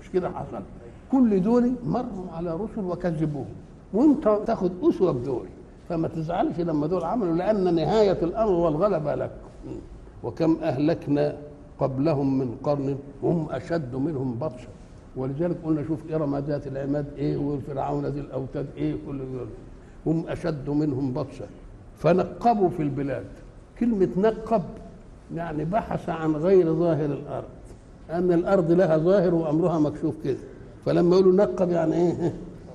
مش كده حصل كل دول مروا على رسل وكذبوهم وانت تاخد اسوه بدول فما تزعلش لما دول عملوا لان نهايه الامر والغلبه لك وكم اهلكنا قبلهم من قرن هم اشد منهم بطشا ولذلك قلنا شوف ارم ذات العماد ايه وفرعون ذي الاوتاد ايه كل دول هم اشد منهم بطشا فنقبوا في البلاد كلمه نقب يعني بحث عن غير ظاهر الارض ان الارض لها ظاهر وامرها مكشوف كده فلما يقولوا نقب يعني ايه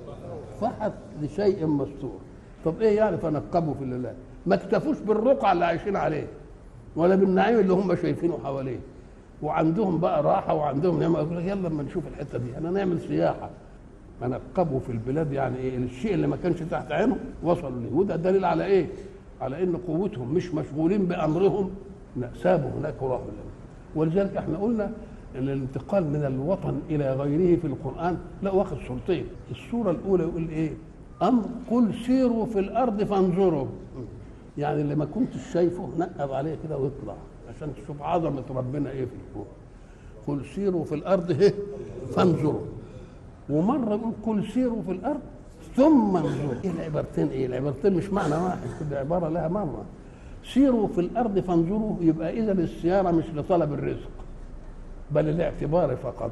فحث لشيء مستور طب ايه يعني فنقبوا في الله ما اكتفوش بالرقعه اللي عايشين عليه ولا بالنعيم اللي هم شايفينه حواليه وعندهم بقى راحه وعندهم نعمه يقول لك يلا اما نشوف الحته دي انا نعمل سياحه فنقبوا في البلاد يعني ايه الشيء اللي ما كانش تحت عينهم وصلوا ليه وده دليل على ايه؟ على ان قوتهم مش مشغولين بامرهم لا سابوا هناك وراحوا ولذلك احنا قلنا ان الانتقال من الوطن الى غيره في القران لا واخد صورتين الصوره الاولى يقول ايه امر قل سيروا في الارض فانظروا يعني اللي ما كنتش شايفه نقب عليه كده واطلع عشان تشوف عظمه ربنا ايه في الكون قل سيروا في الارض ايه فانظروا ومره يقول قل سيروا في الارض ثم انظروا ايه العبارتين ايه العبارتين مش معنى واحد كل عباره لها مره سيروا في الارض فانظروا يبقى اذا السياره مش لطلب الرزق بل الاعتبار فقط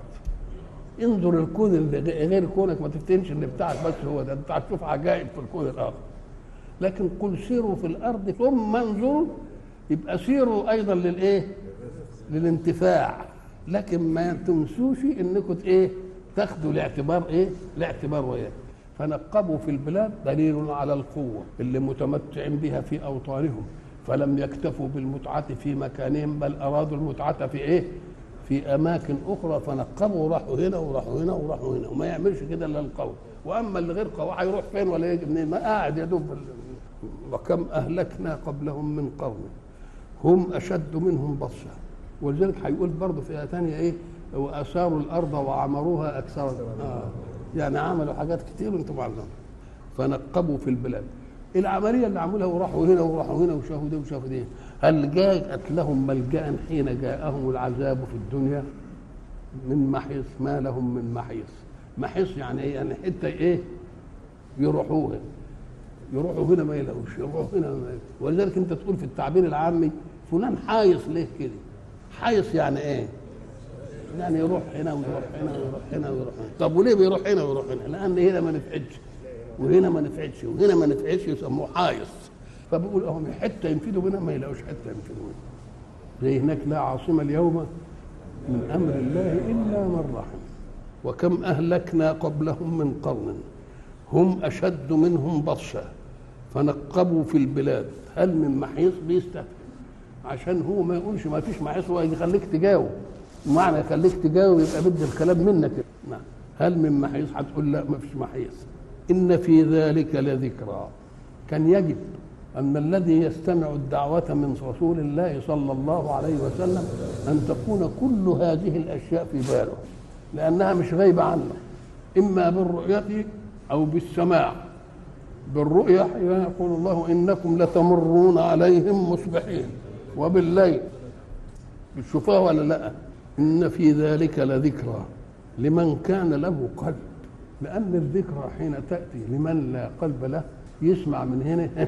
انظر الكون اللي غير كونك ما تفتنش اللي بتاعك بس هو ده انت هتشوف عجائب في الكون الاخر لكن قل سيروا في الارض ثم انظروا يبقى سيروا ايضا للايه للانتفاع لكن ما تنسوش انكم ايه تاخدوا الاعتبار ايه الاعتبار وياه فنقبوا في البلاد دليل على القوه اللي متمتعين بها في اوطانهم فلم يكتفوا بالمتعه في مكانهم بل ارادوا المتعه في ايه في اماكن اخرى فنقبوا وراحوا هنا وراحوا هنا وراحوا هنا وما يعملش كده الا القوي واما اللي غير قوي هيروح فين ولا يجي منين ما قاعد يا دوب وكم اهلكنا قبلهم من قرن هم اشد منهم بطشا ولذلك هيقول برضه في ايه ثانيه ايه واثاروا الارض وعمروها اكثر آه. يعني عملوا حاجات كتير وانتم عارفين فنقبوا في البلاد العمليه اللي عملوها وراحوا هنا وراحوا هنا وشافوا دي وشافوا دي هل جاءت لهم ملجا حين جاءهم العذاب في الدنيا من محيص ما لهم من محيص محيص يعني ايه يعني حته ايه يروحوها يروحوا هنا ما يلاقوش يروحوا هنا ما يلاقوش. ولذلك انت تقول في التعبير العامي فلان حايص ليه كده حايص يعني ايه يعني يروح هنا ويروح هنا ويروح هنا ويروح هنا طب وليه بيروح هنا ويروح هنا لان هنا ما نفعتش وهنا ما نفعتش وهنا ما نفعتش يسموه حايص فبقول اهم حته ينفذوا منها ما يلاقوش حته ينفذوا منها زي هناك لا عاصم اليوم من امر الله الا من رحم وكم اهلكنا قبلهم من قرن هم اشد منهم بطشا فنقبوا في البلاد هل من محيص بيستفهم عشان هو ما يقولش ما فيش محيص هو يخليك تجاوب معنى يخليك تجاوب يبقى بدي الكلام منك نعم هل من محيص هتقول لا ما فيش محيص ان في ذلك لذكرى كان يجب أن الذي يستمع الدعوة من رسول الله صلى الله عليه وسلم أن تكون كل هذه الأشياء في باله لأنها مش غايبة عنه إما بالرؤية أو بالسماع بالرؤية يقول الله إنكم لتمرون عليهم مصبحين وبالليل بتشوفوها ولا لا إن في ذلك لذكرى لمن كان له قلب لأن الذكرى حين تأتي لمن لا قلب له يسمع من هنا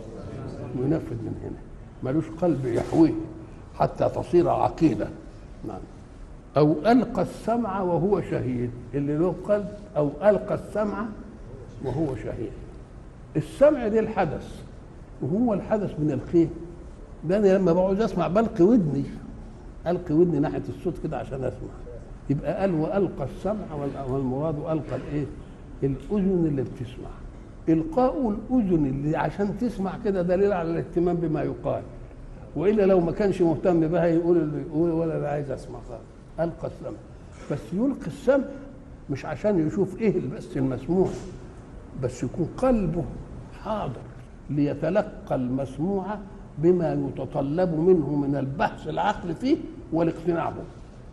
وينفذ من هنا ملوش قلب يحويه حتى تصير عقيدة نعم أو ألقى السمع وهو شهيد اللي له قلب أو ألقى السمع وهو شهيد السمع دي الحدث وهو الحدث من الخير ده أنا لما بقعد أسمع بلقي ودني ألقي ودني ناحية الصوت كده عشان أسمع يبقى قال وألقى السمع والمراد ألقى الإيه؟ الأذن اللي بتسمع القاء الاذن اللي عشان تسمع كده دليل على الاهتمام بما يقال والا لو ما كانش مهتم بها يقول اللي يقول ولا انا عايز اسمع خالص القى السمع بس يلقي السمع مش عشان يشوف ايه بس المسموع بس يكون قلبه حاضر ليتلقى المسموع بما يتطلب منه من البحث العقل فيه والاقتناع به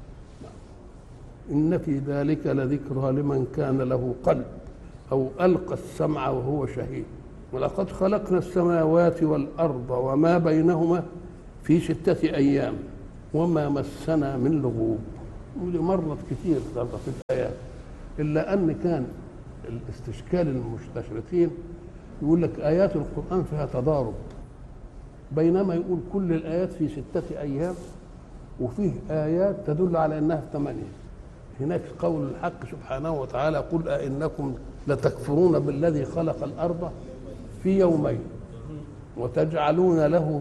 ان في ذلك لذكرى لمن كان له قلب أو ألقى السمع وهو شهيد ولقد خلقنا السماوات والأرض وما بينهما في ستة أيام وما مسنا من لغوب ودي مرت كتير برضه في الآيات إلا أن كان الاستشكال المستشرقين يقول لك آيات القرآن فيها تضارب بينما يقول كل الآيات في ستة أيام وفيه آيات تدل على أنها في ثمانية هناك قول الحق سبحانه وتعالى قل أئنكم لتكفرون بالذي خلق الأرض في يومين وتجعلون له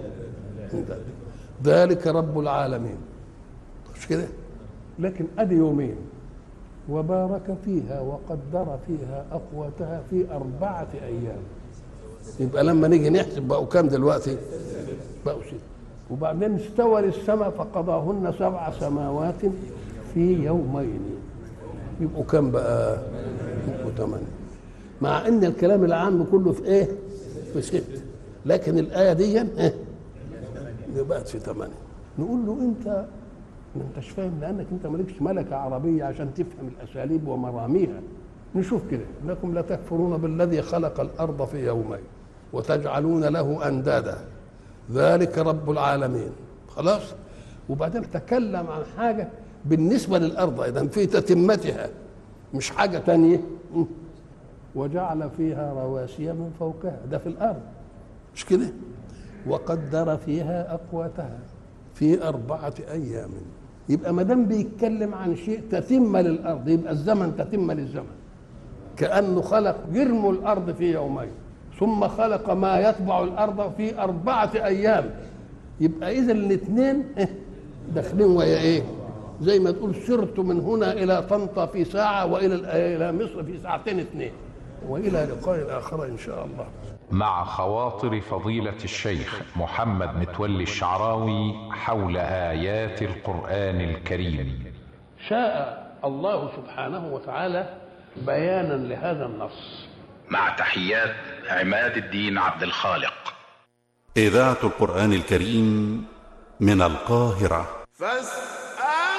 ذلك رب العالمين مش كده لكن ادي يومين وبارك فيها وقدر فيها اقواتها في اربعه ايام يبقى لما نيجي نحسب بقوا كام دلوقتي بقوا ست وبعدين استوى للسماء فقضاهن سبع سماوات في يومين يبقوا كام بقى يبقوا ثمانية مع ان الكلام العام كله في ايه في ست لكن الايه دي إيه؟ بقت في ثمانية نقول له انت ما انتش فاهم لانك انت مالكش ملكه عربيه عشان تفهم الاساليب ومراميها نشوف كده انكم لتكفرون بالذي خلق الارض في يومين وتجعلون له اندادا ذلك رب العالمين خلاص وبعدين تكلم عن حاجه بالنسبه للارض اذا في تتمتها مش حاجه تانية وجعل فيها رواسي من فوقها ده في الارض مش كده وقدر فيها اقواتها في اربعه ايام يبقى ما دام بيتكلم عن شيء تتم للارض يبقى الزمن تتم للزمن كانه خلق جرم الارض في يومين ثم خلق ما يتبع الارض في اربعه ايام يبقى اذا الاثنين داخلين ويا ايه زي ما تقول سرت من هنا الى طنطا في ساعه والى الى مصر في ساعتين اثنين والى لقاء اخر ان شاء الله مع خواطر فضيلة الشيخ محمد متولي الشعراوي حول آيات القرآن الكريم شاء الله سبحانه وتعالى بيانا لهذا النص مع تحيات عماد الدين عبد الخالق إذاعة القرآن الكريم من القاهرة فاستمعوا